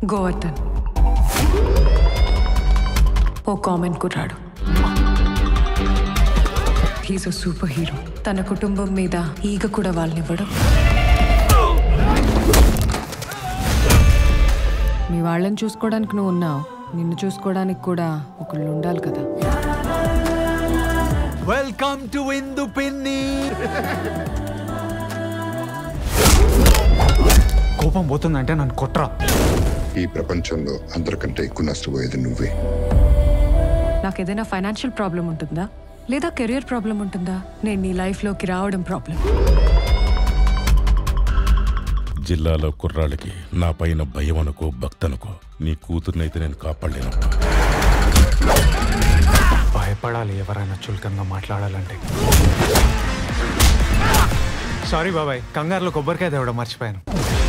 గోవర్ధన్ ఓ కామెంట్ కుర్రాడు he's a super hero తన కుటుంబం మీద ఈగ కూడా వాళ్ళనివ్వడం మీ వాళ్ళని చూసుకోవడానికి నువ్వు ఉన్నావు నిన్ను చూసుకోవడానికి కూడా ఒకళ్ళు ఉండాలి కదా వెల్కమ్ టు ఇందు పిన్ని కోపం పోతుందంటే నన్ను కొట్రా ఈ ప్రపంచంలో అందరికంటే ఎక్కువ నష్టపోయేది నువ్వే నాకు ఏదైనా ఫైనాన్షియల్ ప్రాబ్లం ఉంటుందా లేదా కెరియర్ ప్రాబ్లం ఉంటుందా నేను నీ లైఫ్లోకి రావడం ప్రాబ్లం జిల్లాలో కుర్రాళ్ళకి నా పైన భయం అనుకో భక్తనుకో నీ కూతుర్నైతే నేను కాపాడలేనప్పా భయపడాలి ఎవరైనా చులకంగా మాట్లాడాలంటే సారీ బాబాయ్ కంగారులో కొబ్బరికాయ తేవడం మర్చిపోయాను